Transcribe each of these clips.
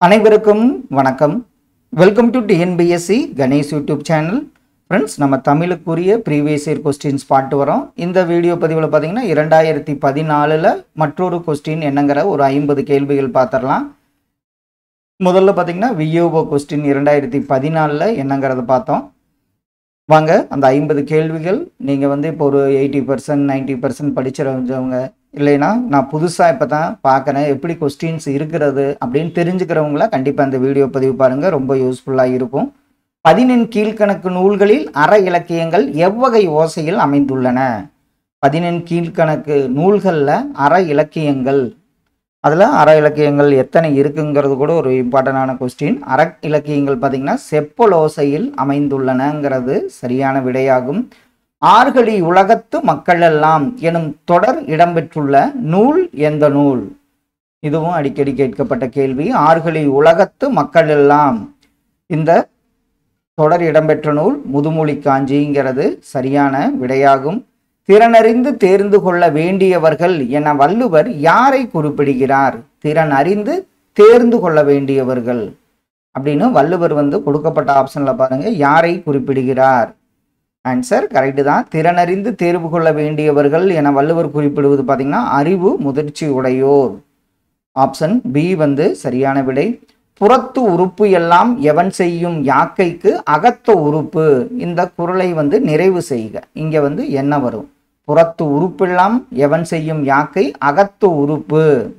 அனைவருக்கும் வணக்கம் welcome to TNPSC Ganesh YouTube channel friends நம்ம தமிழுக்குரிய ப்ரீவியஸ் இயர் கொஸ்டின்ஸ் பாட்டு வரோம் இந்த வீடியோ பதிவில் பார்த்தீங்கன்னா இரண்டாயிரத்தி பதினாலில் மற்றொரு கொஸ்டின் என்னங்கிற ஒரு ஐம்பது கேள்விகள் பார்த்துடலாம் முதல்ல பார்த்தீங்கன்னா வியோபோ கொஸ்டின் இரண்டாயிரத்தி பதினாலில் என்னங்கிறத பார்த்தோம் வாங்க அந்த ஐம்பது கேள்விகள் நீங்கள் வந்து இப்போ ஒரு எயிட்டி பர்சன்ட் நைன்ட்டி பர்சன்ட் படிச்சிருந்தவங்க இல்லைன்னா நான் புதுசாக இப்போ தான் பார்க்குறேன் எப்படி கொஸ்டின்ஸ் இருக்கிறது அப்படின்னு தெரிஞ்சுக்கிறவங்கள கண்டிப்பாக அந்த வீடியோ பதிவு பாருங்கள் ரொம்ப யூஸ்ஃபுல்லாக இருக்கும் பதினெண் கீழ்கணக்கு நூல்களில் அற இலக்கியங்கள் எவ்வகை ஓசையில் அமைந்துள்ளன பதினெண் கீழ்கணக்கு நூல்களில் அற இலக்கியங்கள் அதில் அற இலக்கியங்கள் எத்தனை இருக்குங்கிறது கூட ஒரு இம்பார்ட்டண்டான கொஸ்டின் அற இலக்கியங்கள் பார்த்திங்கன்னா செப்பலோசையில் அமைந்துள்ளனங்கிறது சரியான விடையாகும் ஆறுகளி உலகத்து மக்களெல்லாம் எனும் தொடர் இடம்பெற்றுள்ள நூல் எந்த நூல் இதுவும் அடிக்கடி கேட்கப்பட்ட கேள்வி ஆறுகளி உலகத்து மக்களெல்லாம் இந்த தொடர் இடம்பெற்ற நூல் முதுமொழி காஞ்சிங்கிறது சரியான விடையாகும் திறனறிந்து தேர்ந்து கொள்ள வேண்டியவர்கள் என வள்ளுவர் யாரை குறிப்பிடுகிறார் திறன் அறிந்து தேர்ந்து கொள்ள வேண்டியவர்கள் அப்படின்னு வள்ளுவர் வந்து கொடுக்கப்பட்ட ஆப்ஷனில் பாருங்க யாரை குறிப்பிடுகிறார் ஆன்சர் கரெக்டு தான் திறனறிந்து தேர்வு கொள்ள வேண்டியவர்கள் என வள்ளுவர் குறிப்பிடுவது பார்த்தீங்கன்னா அறிவு முதிர்ச்சி உடையோர் ஆப்ஷன் பி வந்து சரியான விடை புறத்து உறுப்பு எல்லாம் எவன் செய்யும் யாக்கைக்கு அகத்த உறுப்பு இந்த குரலை வந்து நிறைவு செய்க இங்க வந்து என்ன வரும் புறத்து உறுப்பெல்லாம் எவன் செய்யும் யாக்கை அகத்து உறுப்பு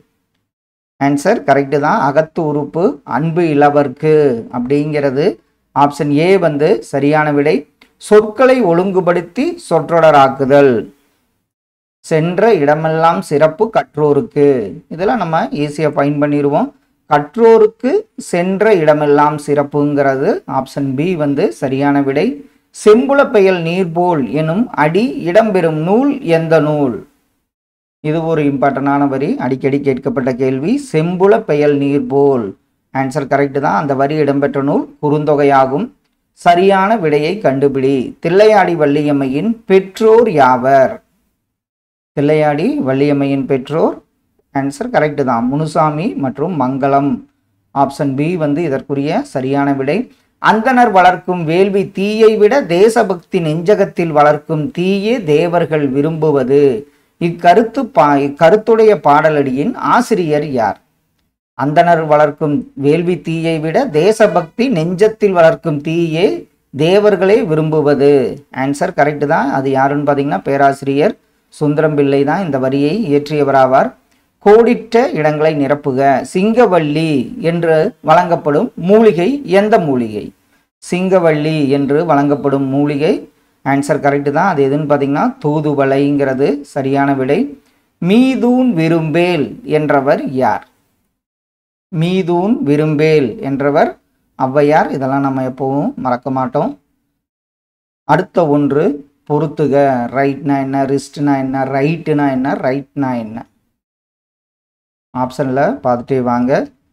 ஆன்சர் கரெக்டு தான் அகத்து உறுப்பு அன்பு இளவர்க்கு அப்படிங்கிறது ஆப்ஷன் ஏ வந்து சரியான விடை சொற்களை ஒழுங்குபடுத்தி சொற்றொடராக்குதல் சென்ற இடமெல்லாம் சிறப்பு கற்றோருக்கு இதெல்லாம் நம்ம ஈஸியாக ஃபைன் பண்ணிடுவோம் கற்றோருக்கு சென்ற இடமெல்லாம் சிறப்புங்கிறது ஆப்ஷன் பி வந்து சரியான விடை செம்புல பெயல் நீர்போல் எனும் அடி இடம்பெறும் நூல் எந்த நூல் இது ஒரு இம்பார்ட்டண்டான வரி அடிக்கடி கேட்கப்பட்ட கேள்வி செம்புல பெயல் நீர்போல் ஆன்சர் கரெக்டு தான் அந்த வரி இடம்பெற்ற நூல் குறுந்தொகையாகும் சரியான விடையை கண்டுபிடி தில்லையாடி வள்ளியம்மையின் பெற்றோர் யாவர் தில்லையாடி வள்ளியம்மையின் பெற்றோர் ஆன்சர் கரெக்டு தான் முனுசாமி மற்றும் மங்களம் ஆப்ஷன் பி வந்து இதற்குரிய சரியான விடை அந்தனர் வளர்க்கும் வேள்வி தீயை விட தேசபக்தி நெஞ்சகத்தில் வளர்க்கும் தீயே தேவர்கள் விரும்புவது இக்கருத்து பா இக்கருத்துடைய பாடலடியின் ஆசிரியர் யார் அந்தனர் வளர்க்கும் வேள்வி தீயை விட தேசபக்தி நெஞ்சத்தில் வளர்க்கும் தீயே தேவர்களே விரும்புவது ஆன்சர் கரெக்டு தான் அது யாருன்னு பார்த்தீங்கன்னா பேராசிரியர் சுந்தரம் பிள்ளை தான் இந்த வரியை இயற்றியவராவார் கோடிட்ட இடங்களை நிரப்புக சிங்கவள்ளி என்று வழங்கப்படும் மூலிகை எந்த மூலிகை சிங்கவள்ளி என்று வழங்கப்படும் மூலிகை ஆன்சர் கரெக்டு தான் அது எதுன்னு பார்த்தீங்கன்னா தூதுவளைங்கிறது சரியான விடை மீதூன் விரும்பேல் என்றவர் யார் மீதூன் விரும்பேல் என்றவர் ஔவையார் இதெல்லாம் நம்ம எப்பவும் மறக்க மாட்டோம் அடுத்த ஒன்று பொறுத்துக ரைட்னா என்ன ரிஸ்ட்னா என்ன ரைட்டுனா என்ன ரைட்னா என்ன ஆப்ஷனில் பார்த்துட்டே வாங்க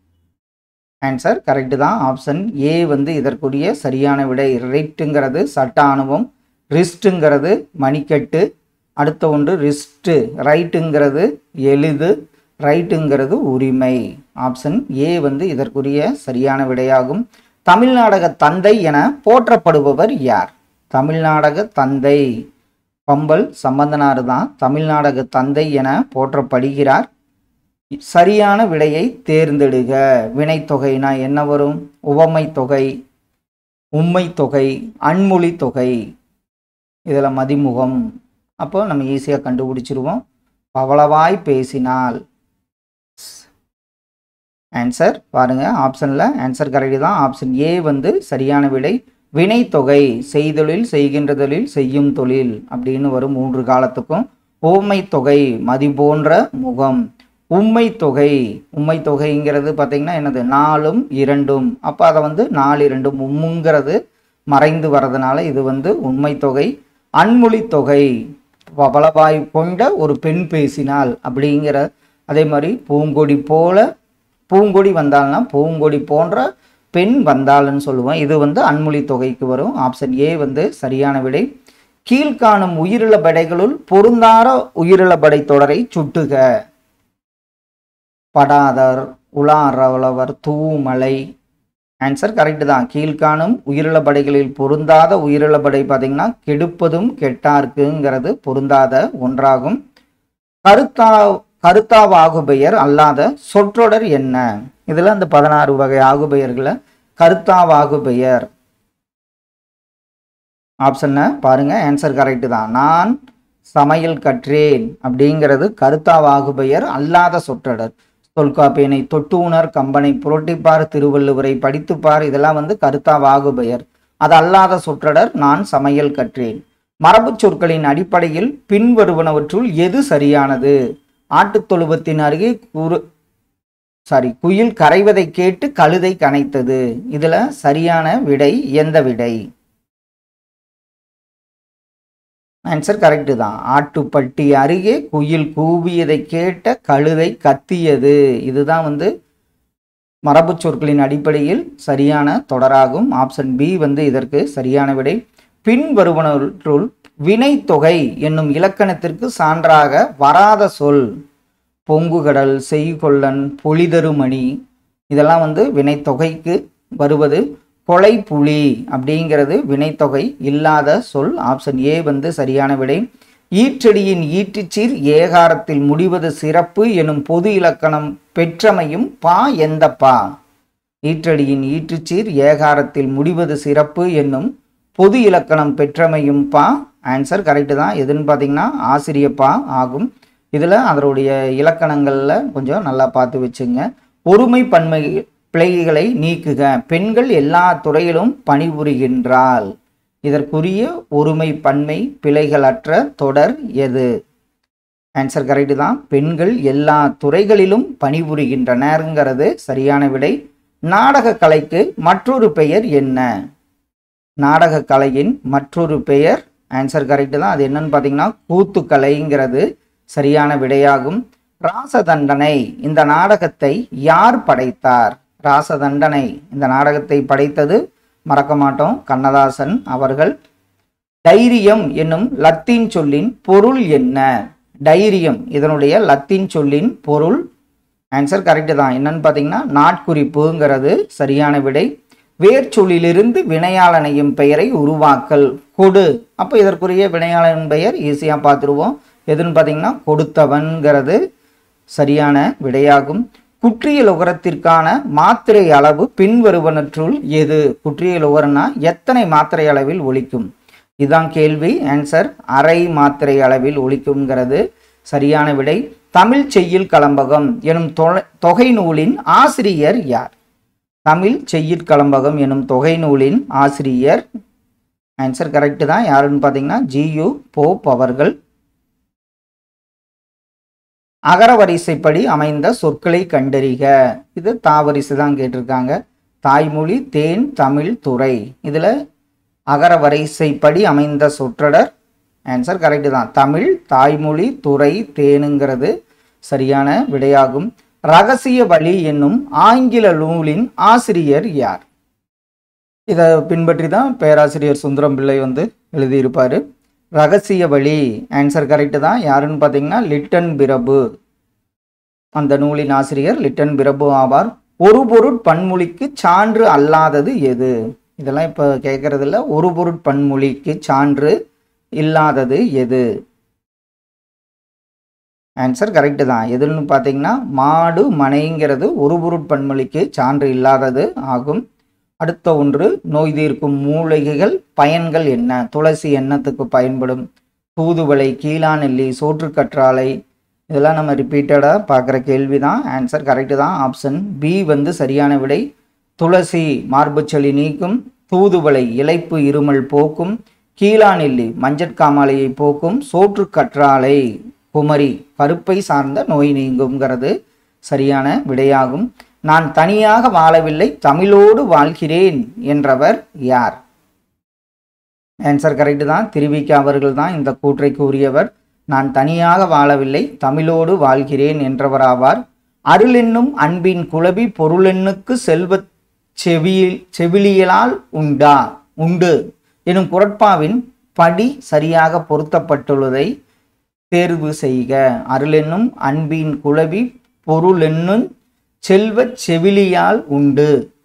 ஆன்சர் கரெக்டு தான் ஆப்ஷன் ஏ வந்து இதற்குரிய சரியான விடை ரைட்டுங்கிறது சட்ட ஆணவம் ரிஸ்ட்டுங்கிறது மணிக்கட்டு அடுத்த ஒன்று ரிஸ்ட்டு ரைட்டுங்கிறது எளிது ரைட்டுங்கிறது உரிமை ஆப்ஷன் ஏ வந்து இதற்குரிய சரியான விடையாகும் தமிழ்நாடக தந்தை என போற்றப்படுபவர் யார் தமிழ்நாடக தந்தை பம்பல் சம்பந்தனார் தான் தமிழ்நாடக தந்தை என போற்றப்படுகிறார் சரியான விடையை தேர்ந்தெடுக வினைத்தொகைனா என்ன வரும் உவமை தொகை உண்மை தொகை அன்மொழி தொகை இதில் மதிமுகம் அப்போ நம்ம ஈஸியாக கண்டுபிடிச்சிருவோம் பவளவாய் பேசினால் ஆன்சர் பாருங்க ஆப்ஷனில் ஆன்சர் கரெக்டு தான் ஆப்ஷன் ஏ வந்து சரியான விடை வினைத்தொகை செய்தொழில் செய்கின்ற தொழில் செய்யும் தொழில் அப்படின்னு வரும் மூன்று காலத்துக்கும் ஓமை தொகை மதி போன்ற முகம் உண்மை தொகை உண்மை தொகைங்கிறது பார்த்தீங்கன்னா என்னது நாலும் இரண்டும் அப்போ அதை வந்து நாலு இரண்டும் உம்முங்கிறது மறைந்து வர்றதுனால இது வந்து உண்மை தொகை அன்மொழி தொகை பலவாய் கொண்ட ஒரு பெண் பேசினால் அப்படிங்கிற அதே மாதிரி பூங்கொடி போல பூங்கொடி வந்தால்னா பூங்கொடி போன்ற பெண் வந்தாள்னு சொல்லுவோம் இது வந்து அன்மொழி தொகைக்கு வரும் ஆப்ஷன் ஏ வந்து சரியான விடை கீழ்காணும் உயிரிழ படைகளுள் பொருந்தார உயிரிழ படை தொடரை சுட்டுக படாதர் உலாரவலவர் தூமலை ஆன்சர் கரெக்டு தான் கீழ்காணும் உயிரிழப்படைகளில் பொருந்தாத உயிரிழப்படை பார்த்தீங்கன்னா கெடுப்பதும் கெட்டார்க்குங்கிறது பொருந்தாத ஒன்றாகும் கருத்தா கருத்தாவ ஆகுபெயர் அல்லாத சொற்றொடர் என்ன இதில் அந்த பதினாறு வகை ஆகுபெயர்களை கருத்தாவாகு பெயர் ஆப்ஷனை பாருங்க ஆன்சர் கரெக்டு தான் நான் சமையல் கற்றேன் அப்படிங்கிறது கருத்தாவாகு பெயர் அல்லாத சொற்றொடர் தொல்காப்பியனை தொட்டுணர் கம்பனை புரட்டிப்பார் திருவள்ளுவரை படித்துப்பார் இதெல்லாம் வந்து கருத்தாவாகு பெயர் அது அல்லாத சொற்றொடர் நான் சமையல் கற்றேன் மரபுச் சொற்களின் அடிப்படையில் பின்வருவனவற்றுள் எது சரியானது ஆட்டுத் தொழுவத்தின் அருகே குறு சாரி குயில் கரைவதை கேட்டு கழுதை கனைத்தது இதுல சரியான விடை எந்த விடை ஆன்சர் கரெக்டு தான் ஆட்டுப்பட்டி அருகே குயில் கூவியதை கேட்ட கழுதை கத்தியது இதுதான் வந்து மரபு சொற்களின் அடிப்படையில் சரியான தொடராகும் ஆப்ஷன் பி வந்து இதற்கு சரியான விடை பின்வருவனவற்றுள் வினைத்தொகை என்னும் இலக்கணத்திற்கு சான்றாக வராத சொல் பொங்குகடல் செய்கொள்ளன் பொலிதருமணி இதெல்லாம் வந்து வினைத்தொகைக்கு வருவது கொலை புலி அப்படிங்கிறது வினைத்தொகை இல்லாத சொல் ஆப்ஷன் ஏ வந்து சரியான விடை ஈற்றடியின் ஈற்றுச்சீர் ஏகாரத்தில் முடிவது சிறப்பு எனும் பொது இலக்கணம் பெற்றமையும் பா எந்த பா ஈற்றடியின் ஈற்றுச்சீர் ஏகாரத்தில் முடிவது சிறப்பு என்னும் பொது இலக்கணம் பெற்றமையும் பா ஆன்சர் கரெக்டு தான் எதுன்னு பார்த்தீங்கன்னா ஆசிரியப்பா ஆகும் இதில் அதனுடைய இலக்கணங்களில் கொஞ்சம் நல்லா பார்த்து வச்சுங்க ஒருமை பன்மை பிழைகளை நீக்குக பெண்கள் எல்லா துறையிலும் பணிபுரிகின்றாள் இதற்குரிய ஒருமை பன்மை பிழைகளற்ற தொடர் எது ஆன்சர் கரெக்டு தான் பெண்கள் எல்லா துறைகளிலும் பணிபுரிகின்றனர்ங்கிறது சரியான விடை நாடக கலைக்கு மற்றொரு பெயர் என்ன நாடக கலையின் மற்றொரு பெயர் ஆன்சர் கரெக்டு தான் அது என்னன்னு பார்த்தீங்கன்னா கூத்துக்கலைங்கிறது சரியான விடையாகும் ராசதண்டனை இந்த நாடகத்தை யார் படைத்தார் ராசதண்டனை இந்த நாடகத்தை படைத்தது மறக்க மாட்டோம் கண்ணதாசன் அவர்கள் தைரியம் என்னும் லத்தீன் சொல்லின் பொருள் என்ன தைரியம் இதனுடைய லத்தீன் சொல்லின் பொருள் ஆன்சர் கரெக்டு தான் என்னன்னு பார்த்தீங்கன்னா நாட்குறிப்புங்கிறது சரியான விடை வேர்ச்சொல்லிலிருந்து வினையாளனையும் பெயரை உருவாக்கல் கொடு அப்போ இதற்குரிய வினையாளன் பெயர் ஈஸியாக பார்த்துருவோம் எதுன்னு பார்த்தீங்கன்னா கொடுத்தவன்கிறது சரியான விடையாகும் குற்றியல் உகரத்திற்கான மாத்திரை அளவு பின்வருவனற்றுள் எது குற்றியல் உகரம்னா எத்தனை மாத்திரை அளவில் ஒலிக்கும் இதுதான் கேள்வி ஆன்சர் அரை மாத்திரை அளவில் ஒலிக்கும்ங்கிறது சரியான விடை தமிழ் செய்யுள் கலம்பகம் எனும் தொ- தொகை நூலின் ஆசிரியர் யார் தமிழ் செய்யுட் கலம்பகம் எனும் தொகை நூலின் ஆசிரியர் ஆன்சர் கரெக்டு தான் யாருன்னு பார்த்தீங்கன்னா ஜியு போப் அவர்கள் அகரவரிசைப்படி அமைந்த சொற்களை கண்டறிக இது தாவரிசை தான் கேட்டிருக்காங்க தாய்மொழி தேன் தமிழ் துறை இதில் அகரவரிசைப்படி அமைந்த சொற்றொடர் ஆன்சர் கரெக்டு தான் தமிழ் தாய்மொழி துறை தேனுங்கிறது சரியான விடையாகும் ரகசிய வழி என்னும் ஆங்கில நூலின் ஆசிரியர் யார் இதை பின்பற்றி தான் பேராசிரியர் சுந்தரம் பிள்ளை வந்து எழுதியிருப்பார் ரகசிய வழி ஆன்சர் கரெக்டு தான் யாருன்னு பார்த்தீங்கன்னா லிட்டன் பிரபு அந்த நூலின் ஆசிரியர் லிட்டன் பிரபு ஆவார் ஒரு பொருட் பன்மொழிக்கு சான்று அல்லாதது எது இதெல்லாம் இப்போ கேட்கறதில்ல ஒரு பொருட் பன்மொழிக்கு சான்று இல்லாதது எது ஆன்சர் கரெக்டு தான் எதுன்னு பார்த்தீங்கன்னா மாடு மனைங்கிறது ஒரு பொருட் பன்மொழிக்கு சான்று இல்லாதது ஆகும் அடுத்த ஒன்று நோய் தீர்க்கும் மூலிகைகள் பயன்கள் என்ன துளசி எண்ணத்துக்கு பயன்படும் தூதுவளை கீழாநெல்லி சோற்றுக்கற்றாழை இதெல்லாம் நம்ம ரிப்பீட்டடாக பார்க்குற கேள்வி தான் ஆன்சர் கரெக்டு தான் ஆப்ஷன் பி வந்து சரியான விடை துளசி மார்புச்சளி நீக்கும் தூதுவளை இலைப்பு இருமல் போக்கும் கீழாநெல்லி மஞ்சட்காமாலையை போக்கும் சோற்றுக்கற்றாழை குமரி கருப்பை சார்ந்த நோய் நீங்குங்கிறது சரியான விடையாகும் நான் தனியாக வாழவில்லை தமிழோடு வாழ்கிறேன் என்றவர் யார் ஆன்சர் கரெக்டு தான் திருவிக்க அவர்கள் தான் இந்த கூற்றை கூறியவர் நான் தனியாக வாழவில்லை தமிழோடு வாழ்கிறேன் என்றவராவார் அருள் என்னும் அன்பின் குளவி பொருளெண்ணுக்கு செல்வ செவியில் செவிலியலால் உண்டா உண்டு எனும் குரட்பாவின் படி சரியாக பொருத்தப்பட்டுள்ளதை தேர்வு செய்க அருள் என்னும் அன்பின் குளவி பொருள் என்னும் செல்வச் செவிலியால் உண்டு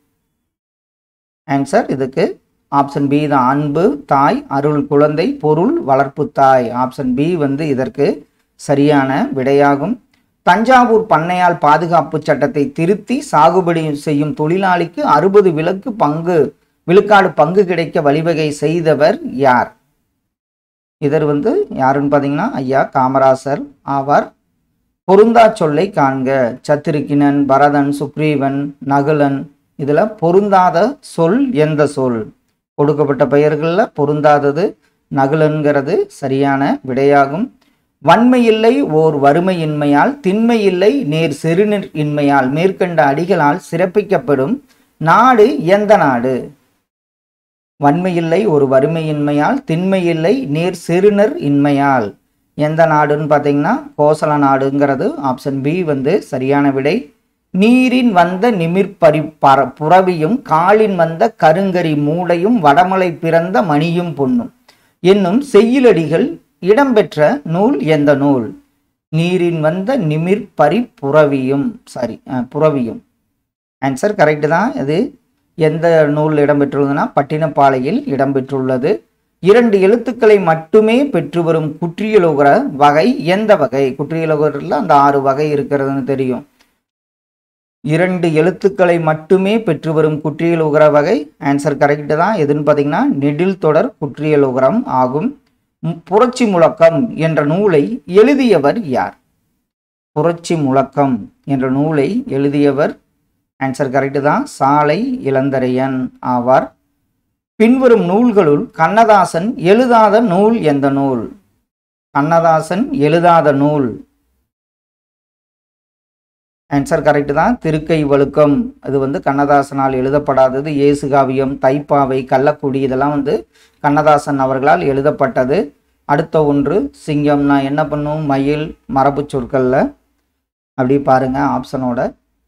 ஆன்சர் இதுக்கு ஆப்ஷன் பி தான் அன்பு தாய் அருள் குழந்தை பொருள் வளர்ப்பு தாய் ஆப்ஷன் பி வந்து இதற்கு சரியான விடையாகும் தஞ்சாவூர் பண்ணையால் பாதுகாப்பு சட்டத்தை திருத்தி சாகுபடி செய்யும் தொழிலாளிக்கு அறுபது விலக்கு பங்கு விழுக்காடு பங்கு கிடைக்க வழிவகை செய்தவர் யார் இதர் வந்து யாருன்னு பார்த்தீங்கன்னா ஐயா காமராசர் ஆவார் பொருந்தா சொல்லை காண்க சத்திருக்கினன் பரதன் சுக்ரீவன் நகுலன் இதில் பொருந்தாத சொல் எந்த சொல் கொடுக்கப்பட்ட பெயர்களில் பொருந்தாதது நகுலன்கிறது சரியான விடையாகும் வன்மையில்லை ஓர் வறுமையின்மையால் திண்மையில்லை நேர் செருநீர் இன்மையால் மேற்கண்ட அடிகளால் சிறப்பிக்கப்படும் நாடு எந்த நாடு வன்மையில்லை ஒரு வறுமையின்மையால் திண்மையில்லை நேர் செருணர் இன்மையால் எந்த நாடுன்னு பார்த்தீங்கன்னா கோசல நாடுங்கிறது ஆப்ஷன் பி வந்து சரியான விடை நீரின் வந்த நிமிர்பரி பர புறவியும் காலின் வந்த கருங்கரி மூடையும் வடமலை பிறந்த மணியும் பொன்னும் என்னும் செய்யுளடிகள் இடம்பெற்ற நூல் எந்த நூல் நீரின் வந்த நிமிர்பரி புறவியும் சாரி புறவியும் ஆன்சர் கரெக்டு தான் இது எந்த நூல் இடம்பெற்றுள்ளதுன்னா பட்டினப்பாளையில் இடம்பெற்றுள்ளது இரண்டு எழுத்துக்களை மட்டுமே பெற்று வரும் குற்றியலுகர வகை எந்த வகை குற்றியலுகரில் அந்த ஆறு வகை இருக்கிறதுன்னு தெரியும் இரண்டு எழுத்துக்களை மட்டுமே பெற்று வரும் குற்றியல் உகர வகை ஆன்சர் கரெக்டு தான் எதுன்னு பார்த்தீங்கன்னா நெடில் தொடர் குற்றியல் உகரம் ஆகும் ம், புரட்சி முழக்கம் என்ற நூலை எழுதியவர் யார் புரட்சி முழக்கம் என்ற நூலை எழுதியவர் ஆன்சர் கரெக்டு தான் சாலை இளந்தரையன் ஆவார் பின்வரும் நூல்களுள் கண்ணதாசன் எழுதாத நூல் எந்த நூல் கண்ணதாசன் எழுதாத நூல் ஆன்சர் கரெக்டு தான் திருக்கை வழுக்கம் அது வந்து கண்ணதாசனால் எழுதப்படாதது இயேசுகாவியம் தைப்பாவை கள்ளக்குடி இதெல்லாம் வந்து கண்ணதாசன் அவர்களால் எழுதப்பட்டது அடுத்த ஒன்று சிங்கம்னா என்ன பண்ணும் மயில் மரபு சொற்களில் அப்படி பாருங்க ஆப்ஷனோட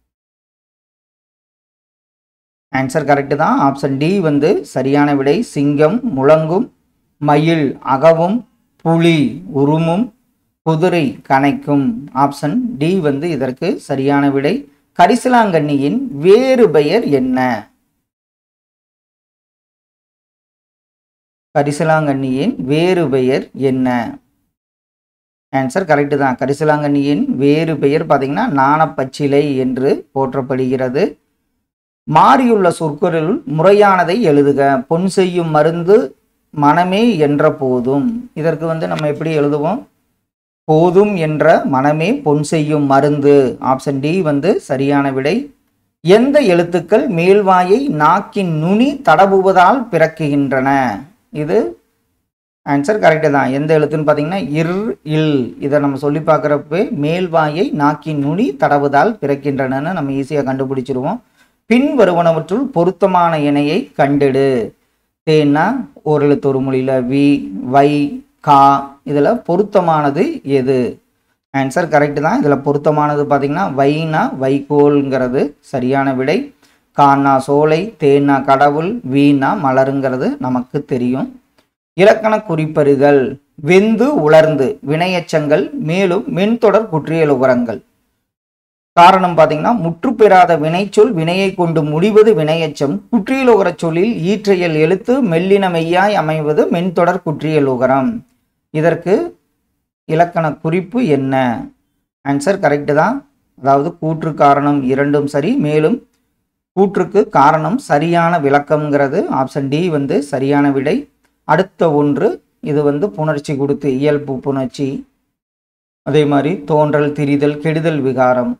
ஆன்சர் கரெக்டு தான் ஆப்ஷன் டி வந்து சரியான விடை சிங்கம் முழங்கும் மயில் அகவும் புலி உருமும் குதிரை கணைக்கும் ஆப்ஷன் டி வந்து இதற்கு சரியான விடை கரிசலாங்கண்ணியின் வேறு பெயர் என்ன கரிசலாங்கண்ணியின் வேறு பெயர் என்ன ஆன்சர் கரெக்டு தான் கரிசலாங்கண்ணியின் வேறு பெயர் பார்த்தீங்கன்னா நாணப்பச்சிலை என்று போற்றப்படுகிறது மாறியுள்ள சொற்களில் முறையானதை எழுதுக பொன் செய்யும் மருந்து மனமே என்ற போதும் இதற்கு வந்து நம்ம எப்படி எழுதுவோம் போதும் என்ற மனமே பொன் செய்யும் மருந்து ஆப்ஷன் டி வந்து சரியான விடை எந்த எழுத்துக்கள் மேல்வாயை நாக்கின் நுனி தடவுவதால் பிறக்குகின்றன இது ஆன்சர் கரெக்டு தான் எந்த எழுத்துன்னு பார்த்தீங்கன்னா இர் இல் இதை நம்ம சொல்லி பார்க்குறப்ப மேல்வாயை நாக்கின் நுனி தடவுதால் பிறக்கின்றனன்னு நம்ம ஈஸியாக கண்டுபிடிச்சிருவோம் பின் வருவனவற்றுள் பொருத்தமான இணையை கண்டெடு தேன்னா ஒரு எழுத்து ஒரு மொழியில் வி வை கா இதில் பொருத்தமானது எது ஆன்சர் கரெக்டு தான் இதில் பொருத்தமானது பார்த்தீங்கன்னா வைனா வைகோல்ங்கிறது சரியான விடை கானா சோலை தேனா கடவுள் வீணா மலருங்கிறது நமக்கு தெரியும் இலக்கண குறிப்பறிதல் வெந்து உலர்ந்து வினையச்சங்கள் மேலும் மென்தொடர் குற்றியல் உரங்கள் காரணம் பார்த்தீங்கன்னா முற்றுப்பெறாத வினைச்சொல் வினையை கொண்டு முடிவது வினையச்சம் குற்றியல் உகரச் சொல்லில் ஈற்றையல் எழுத்து மெல்லின மெய்யாய் அமைவது மென்தொடர் குற்றியல் உகரம் இதற்கு இலக்கண குறிப்பு என்ன ஆன்சர் கரெக்டு தான் அதாவது கூற்று காரணம் இரண்டும் சரி மேலும் கூற்றுக்கு காரணம் சரியான விளக்கம்ங்கிறது ஆப்ஷன் டி வந்து சரியான விடை அடுத்த ஒன்று இது வந்து புணர்ச்சி கொடுத்து இயல்பு புணர்ச்சி அதே மாதிரி தோன்றல் திரிதல் கெடுதல் விகாரம்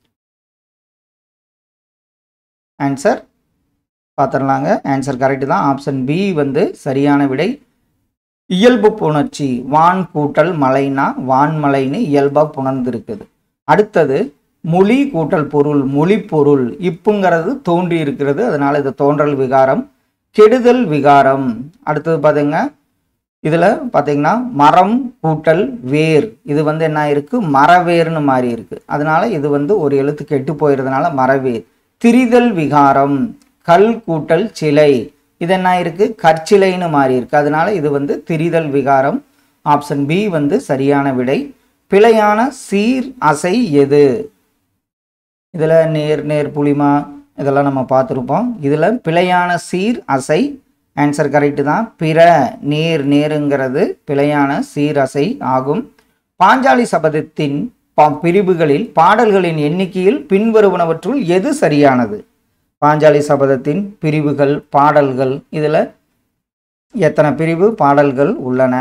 ஆன்சர் பார்த்துடலாங்க ஆன்சர் கரெக்டு தான் ஆப்ஷன் பி வந்து சரியான விடை இயல்பு புணர்ச்சி வான் கூட்டல் மலைனா வான்மலைன்னு இயல்பாக புணர்ந்துருக்குது அடுத்தது மொழி கூட்டல் பொருள் மொழி பொருள் இப்புங்கிறது தோன்றி இருக்கிறது அதனால இது தோன்றல் விகாரம் கெடுதல் விகாரம் அடுத்தது பாத்தீங்க இதில் பார்த்தீங்கன்னா மரம் கூட்டல் வேர் இது வந்து என்ன இருக்கு மரவேர்னு மாறி இருக்கு அதனால இது வந்து ஒரு எழுத்து கெட்டு போயிருந்தனால மரவேர் திரிதல் விகாரம் கல் கூட்டல் சிலை இது என்ன இருக்கு கற்சிலைன்னு மாறி இருக்கு அதனால இது வந்து திரிதல் விகாரம் ஆப்ஷன் பி வந்து சரியான விடை பிழையான சீர் அசை எது இதில் நேர் நேர் புளிமா இதெல்லாம் நம்ம பார்த்துருப்போம் இதில் பிழையான சீர் அசை ஆன்சர் கரெக்டு தான் பிற நேர் நேருங்கிறது பிழையான சீர் அசை ஆகும் பாஞ்சாலி சபதத்தின் பா பிரிவுகளில் பாடல்களின் எண்ணிக்கையில் பின்வருவனவற்றுள் எது சரியானது பாஞ்சாலி சபதத்தின் பிரிவுகள் பாடல்கள் இதில் எத்தனை பிரிவு பாடல்கள் உள்ளன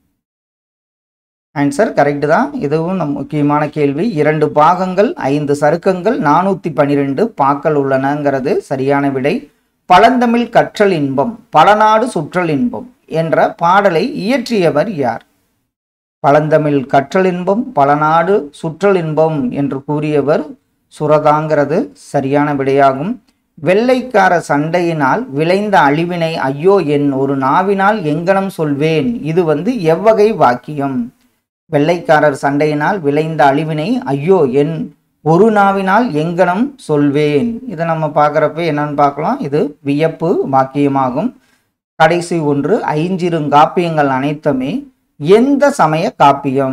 ஆன்சர் கரெக்டு தான் இதுவும் நம் முக்கியமான கேள்வி இரண்டு பாகங்கள் ஐந்து சருக்கங்கள் நானூற்றி பன்னிரெண்டு பாக்கள் உள்ளனங்கிறது சரியான விடை பழந்தமிழ் கற்றல் இன்பம் பலநாடு சுற்றல் இன்பம் என்ற பாடலை இயற்றியவர் யார் பழந்தமிழ் கற்றல் இன்பம் பலநாடு சுற்றல் இன்பம் என்று கூறியவர் சுரதாங்கிறது சரியான விடையாகும் வெள்ளைக்கார சண்டையினால் விளைந்த அழிவினை ஐயோ என் ஒரு நாவினால் எங்கனம் சொல்வேன் இது வந்து எவ்வகை வாக்கியம் வெள்ளைக்காரர் சண்டையினால் விளைந்த அழிவினை ஐயோ என் ஒரு நாவினால் எங்கனம் சொல்வேன் இதை நம்ம பார்க்குறப்ப என்னன்னு பார்க்கலாம் இது வியப்பு வாக்கியமாகும் கடைசி ஒன்று ஐஞ்சிருங்காப்பியங்கள் அனைத்துமே எந்த சமய காப்பியம்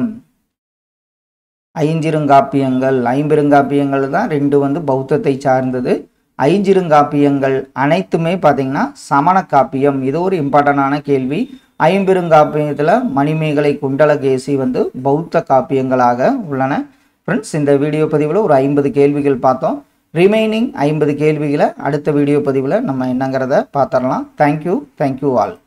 ஐஞ்சிருங்காப்பியங்கள் ஐம்பெருங்காப்பியங்கள் தான் ரெண்டு வந்து பௌத்தத்தை சார்ந்தது ஐஞ்சிருங்காப்பியங்கள் அனைத்துமே பார்த்தீங்கன்னா சமண காப்பியம் இது ஒரு இம்பார்ட்டண்டான கேள்வி ஐம்பெருங்காப்பியத்தில் மணிமேகலை குண்டலகேசி வந்து பௌத்த காப்பியங்களாக உள்ளன ஃப்ரெண்ட்ஸ் இந்த வீடியோ பதிவில் ஒரு ஐம்பது கேள்விகள் பார்த்தோம் ரிமைனிங் ஐம்பது கேள்விகளை அடுத்த வீடியோ பதிவில் நம்ம என்னங்கிறத பார்த்துடலாம் தேங்க்யூ தேங்க்யூ ஆல்